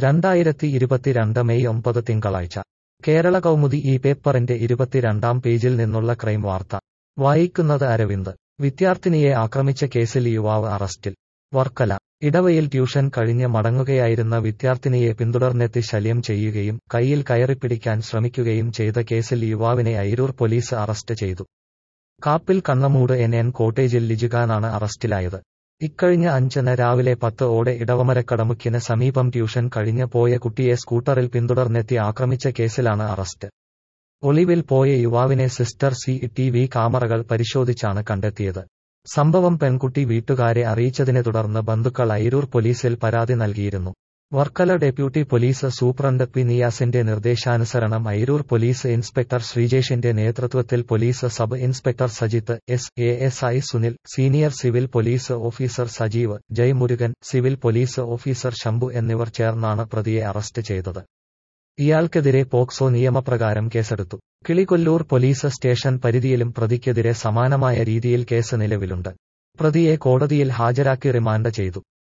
രണ്ടായിരത്തി ഇരുപത്തിരണ്ട് മെയ് ഒമ്പത് തിങ്കളാഴ്ച കേരള കൗമുദി ഈ പേപ്പറിന്റെ ഇരുപത്തിരണ്ടാം പേജിൽ നിന്നുള്ള ക്രൈം വാർത്ത വായിക്കുന്നത് അരവിന്ദ് വിദ്യാർത്ഥിനിയെ ആക്രമിച്ച കേസിൽ യുവാവ് അറസ്റ്റിൽ വർക്കല ഇടവയിൽ ട്യൂഷൻ കഴിഞ്ഞ് മടങ്ങുകയായിരുന്ന വിദ്യാർത്ഥിനിയെ പിന്തുടർന്നെത്തി ശല്യം ചെയ്യുകയും കൈയിൽ കയറിപ്പിടിക്കാൻ ശ്രമിക്കുകയും ചെയ്ത കേസിൽ യുവാവിനെ അയിരൂർ പോലീസ് അറസ്റ്റ് ചെയ്തു കാപ്പിൽ കണ്ണമൂട് എൻ എൻ കോട്ടേജിൽ ലിജുഖാനാണ് അറസ്റ്റിലായത് ഇക്കഴിഞ്ഞ അഞ്ചിന് രാവിലെ പത്ത് ഓടെ ഇടവമരക്കടമുക്കിന് സമീപം ട്യൂഷൻ കഴിഞ്ഞ് പോയ കുട്ടിയെ സ്കൂട്ടറിൽ പിന്തുടർന്നെത്തി ആക്രമിച്ച കേസിലാണ് അറസ്റ്റ് ഒളിവിൽ പോയ യുവാവിനെ സിസ്റ്റർ സി ടി വി ക്യാമറകൾ പരിശോധിച്ചാണ് കണ്ടെത്തിയത് സംഭവം പെൺകുട്ടി വീട്ടുകാരെ അറിയിച്ചതിനെ തുടർന്ന് ബന്ധുക്കൾ അയിരൂർ പോലീസിൽ പരാതി നൽകിയിരുന്നു Varkala deputy police superintendent P നിയാസിന്റെ നിർദ്ദേശാനുസരണം അയിരൂർ പോലീസ് ഇൻസ്പെക്ടർ ശ്രീജേഷിന്റെ നേതൃത്വത്തിൽ police sub inspector Sajith S A S I Sunil senior civil police officer Sajeev Jaimurukan civil police officer Shambhu എന്നിവർ ചേർന്നാണ് പ്രതിയെ അറസ്റ്റ് ചെയ്തത് ഇയാൾക്കെതിരെ പോക്സോ നിയമപ്രകാരം കേസെടുത്തു കിളികൊല്ലൂർ പോലീസ് സ്റ്റേഷൻ പരിധിയിലും പ്രതിക്കെതിരെ സമാനമായ രീതിയിൽ കേസ് നിലവിലുണ്ട് പ്രതിയെ കോടതിയിൽ ഹാജരാക്കി റിമാൻഡ് ചെയ്തു